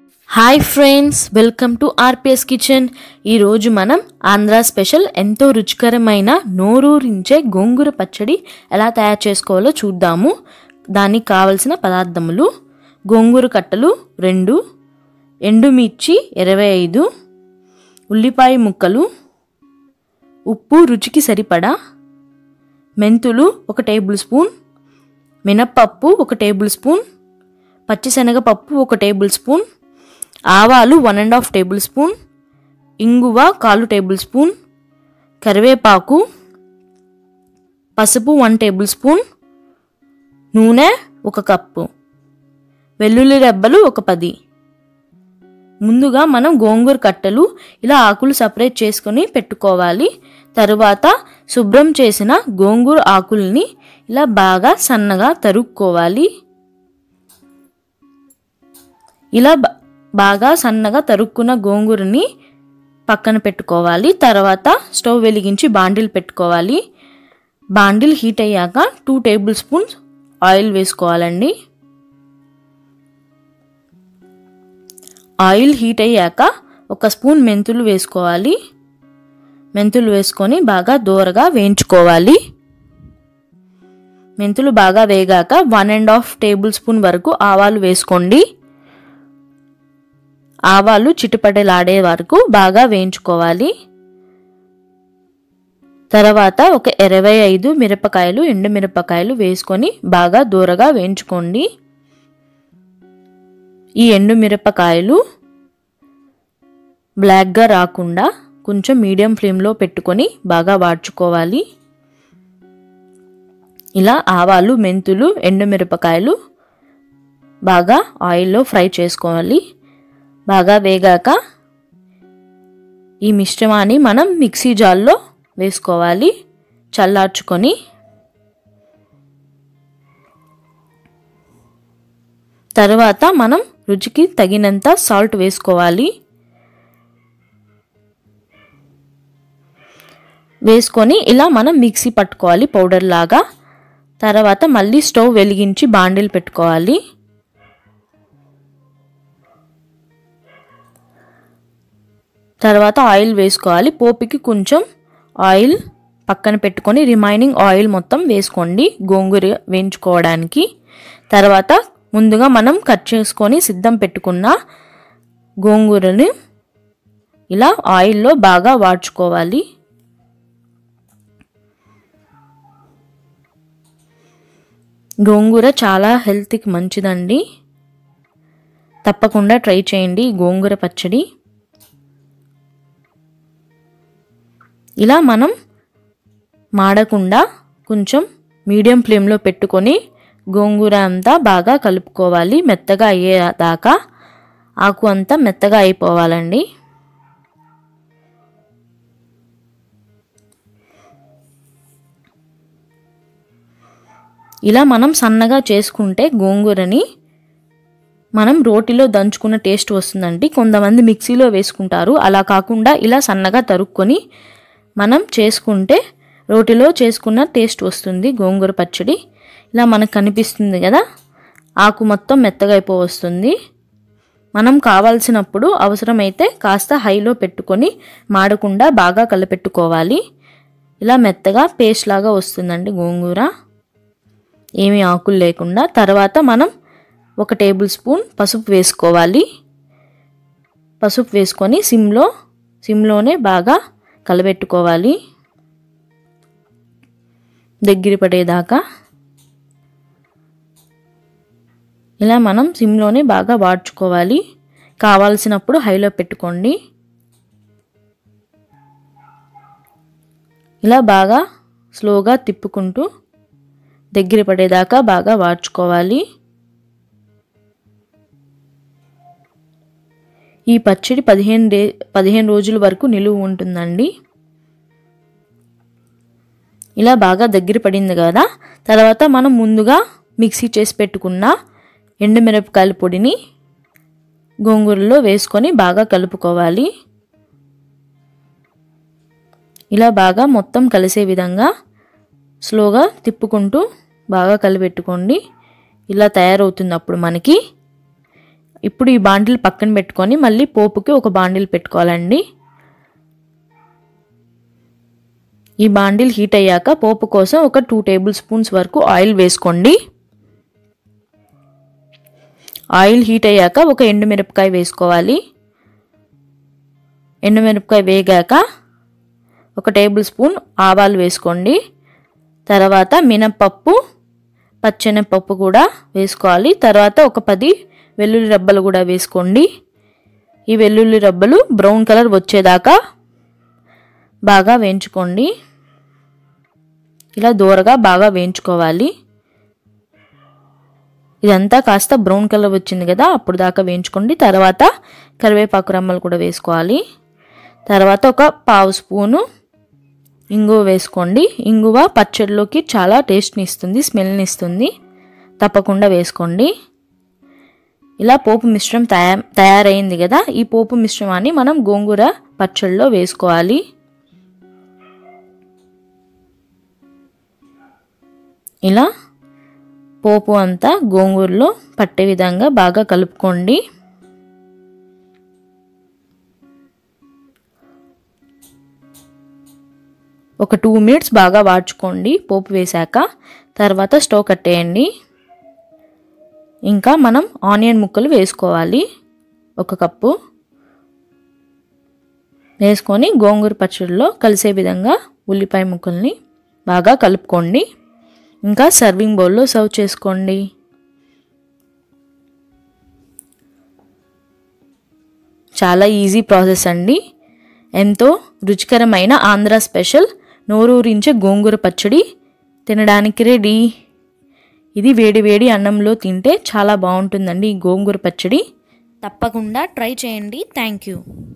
hi friends welcome to RPS kitchen ఈరోజు మనం Andhra special ఎంతో రుచికరమైన నోరూరించే గోంగూర పచ్చడి ఎలా తయారు చేసుకోవాలో చూద్దాము దానికి కావలసిన పదార్థములు గోంగూర కట్టలు రెండు ఎండుమిర్చి ఇరవై ఐదు ఉల్లిపాయ ముక్కలు ఉప్పు రుచికి సరిపడా మెంతులు ఒక టేబుల్ స్పూన్ మినప్పప్పు ఒక టేబుల్ స్పూన్ పచ్చిశనగపప్పు ఒక టేబుల్ స్పూన్ ఆవాలు one and half tablespoon ఇంగువ కాలు టేబుల్ స్పూన్ కరివేపాకు పసుపు వన్ టేబుల్ స్పూన్ నూనె ఒక కప్పు వెల్లుల్లి రెబ్బలు ఒక పది ముందుగా మనం గోంగూర కట్టెలు ఇలా ఆకులు సపరేట్ చేసుకొని పెట్టుకోవాలి తరువాత శుభ్రం చేసిన గోంగూర ఆకుల్ని ఇలా బాగా సన్నగా తరుక్కోవాలి ఇలా బ- బాగా సన్నగా తరుక్కున్న గోంగూరని పక్కన పెట్టుకోవాలి తర్వాత స్టవ్ వెలిగించి బాండిల్ పెట్టుకోవాలి బాండిల్ హీట్ అయ్యాక టూ టేబుల్ స్పూన్స్ ఆయిల్ వేసుకోవాలండి ఆయిల్ హీట్ అయ్యాక ఒక స్పూన్ మెంతులు వేసుకోవాలి మెంతులు వేసుకొని బాగా దూరగా వేయించుకోవాలి మెంతులు బాగా వేగాక one and half tablespoon వరకు ఆవాలు వేసుకోండి ఆవాలు చిటుపటలాడే వరకు బాగా వేయించుకోవాలి తర్వాత ఒక ఇరవై ఐదు మిరపకాయలు ఎండు మిరపకాయలు వేసుకొని బాగా దూరగా వేయించుకోండి ఈ ఎండు మిరపకాయలు బ్లాక్గా రాకుండా కొంచెం మీడియం ఫ్లేమ్లో పెట్టుకొని బాగా వాడ్చుకోవాలి ఇలా ఆవాలు మెంతులు ఎండుమిరపకాయలు బాగా ఆయిల్లో ఫ్రై చేసుకోవాలి బాగా వేగాక ఈ మిశ్రమాన్ని మనం మిక్సీ జార్లో వేసుకోవాలి చల్లార్చుకొని తర్వాత మనం రుచికి తగినంత సాల్ట్ వేసుకోవాలి వేసుకొని ఇలా మనం మిక్సీ పట్టుకోవాలి పౌడర్ లాగా తర్వాత మళ్ళీ స్టవ్ వెలిగించి బాండిల్ పెట్టుకోవాలి తర్వాత ఆయిల్ వేసుకోవాలి పోపుకి కొంచెం ఆయిల్ పక్కన పెట్టుకొని రిమైనింగ్ ఆయిల్ మొత్తం వేసుకోండి గోంగూర వేయించుకోవడానికి తర్వాత ముందుగా మనం కట్ చేసుకొని సిద్ధం పెట్టుకున్న గోంగూరని ఇలా ఆయిల్లో బాగా వాడ్చుకోవాలి గోంగూర చాలా హెల్త్కి మంచిదండి తప్పకుండా ట్రై చేయండి ఈ గోంగూర పచ్చడి ఇలా మనం మాడకుండా కొంచెం మీడియం ఫ్లేమ్లో పెట్టుకొని గోంగూర అంతా బాగా కలుపుకోవాలి మెత్తగా అయ్యేదాకా ఆకు అంతా మెత్తగా అయిపోవాలండి ఇలా మనం సన్నగా చేసుకుంటే గోంగూరని మనం రోటిలో దంచుకున్న టేస్ట్ వస్తుందండి కొంతమంది మిక్సీలో వేసుకుంటారు అలా కాకుండా ఇలా సన్నగా తరుక్కొని మనం చేసుకుంటే రోటిలో చేసుకున్న టేస్ట్ వస్తుంది గోంగూర పచ్చడి ఇలా మనకు కనిపిస్తుంది కదా ఆకు మొత్తం మెత్తగా అయిపో వస్తుంది మనం కావాల్సినప్పుడు అవసరమైతే కాస్త హైలో పెట్టుకొని మాడకుండా బాగా కలపెట్టుకోవాలి ఇలా మెత్తగా పేస్ట్ లాగా వస్తుందండి గోంగూర ఏమీ ఆకులు లేకుండా తర్వాత మనం ఒక టేబుల్ స్పూన్ పసుపు వేసుకోవాలి పసుపు వేసుకొని సిమ్లో సిమ్లోనే బాగా కలబెట్టుకోవాలి దగ్గర పడేదాకా ఇలా మనం సిమ్లోనే బాగా వాడ్చుకోవాలి కావాల్సినప్పుడు హైలో పెట్టుకోండి ఇలా బాగా స్లోగా తిప్పుకుంటూ దగ్గర పడేదాకా బాగా వాడ్చుకోవాలి ఈ పచ్చడి పదిహేను డే పదిహేను రోజుల వరకు నిలువ ఉంటుందండి ఇలా బాగా దగ్గర పడింది కదా తర్వాత మనం ముందుగా మిక్సీ చేసి పెట్టుకున్న ఎండుమిరపకాయల పొడిని గోంగూరలో వేసుకొని బాగా కలుపుకోవాలి ఇలా బాగా మొత్తం కలిసే విధంగా స్లోగా తిప్పుకుంటూ బాగా కలిపెట్టుకోండి ఇలా తయారవుతుంది అప్పుడు మనకి ఇప్పుడు ఈ బాండిల్ పక్కన పెట్టుకొని మళ్ళీ పోపుకి ఒక బాండిల్ పెట్టుకోవాలండి ఈ బాండిల్ హీట్ అయ్యాక పోపు కోసం ఒక టూ టేబుల్ స్పూన్స్ వరకు ఆయిల్ వేసుకోండి ఆయిల్ హీట్ అయ్యాక ఒక ఎండుమిరపకాయ వేసుకోవాలి ఎండుమిరపకాయ వేగాక ఒక టేబుల్ స్పూన్ ఆవాలు వేసుకోండి తర్వాత మినపప్పు పచ్చెనపప్పు కూడా వేసుకోవాలి తర్వాత ఒక పది వెల్లుల్లి రబ్బలు కూడా వేసుకోండి ఈ వెల్లుల్లి రబ్బలు బ్రౌన్ కలర్ వచ్చేదాకా బాగా వేయించుకోండి ఇలా దూరగా బాగా వేయించుకోవాలి ఇదంతా కాస్త బ్రౌన్ కలర్ వచ్చింది కదా అప్పుడు దాకా వేయించుకోండి తర్వాత కరివేపాకు రమ్మలు కూడా వేసుకోవాలి తర్వాత ఒక పావు స్పూను ఇంగువ వేసుకోండి ఇంగువ పచ్చడిలోకి చాలా టేస్ట్ని ఇస్తుంది స్మెల్ని ఇస్తుంది తప్పకుండా వేసుకోండి ఇలా పోపు మిశ్రమం తయా తయారైంది కదా ఈ పోపు మిశ్రమాన్ని మనం గోంగూర పచ్చడిలో వేసుకోవాలి ఇలా పోపు అంతా గోంగూరలో పట్టే విధంగా బాగా కలుపుకోండి ఒక టూ మినిట్స్ బాగా వాడ్చుకోండి పోపు వేశాక తర్వాత స్టవ్ కట్టేయండి ఇంకా మనం ఆనియన్ ముక్కలు వేసుకోవాలి ఒక కప్పు వేసుకొని గోంగూర పచ్చడిలో కలిసే విధంగా ఉల్లిపాయ ముక్కల్ని బాగా కలుపుకోండి ఇంకా సర్వింగ్ బౌల్లో సర్వ్ చేసుకోండి చాలా ఈజీ ప్రాసెస్ అండి ఎంతో రుచికరమైన ఆంధ్ర స్పెషల్ నోరూరించే గోంగూర పచ్చడి తినడానికి రెడీ ఇది వేడి వేడి అన్నంలో తింటే చాలా బాగుంటుందండి ఈ గోంగూర పచ్చడి తప్పకుండా ట్రై చేయండి థ్యాంక్ యూ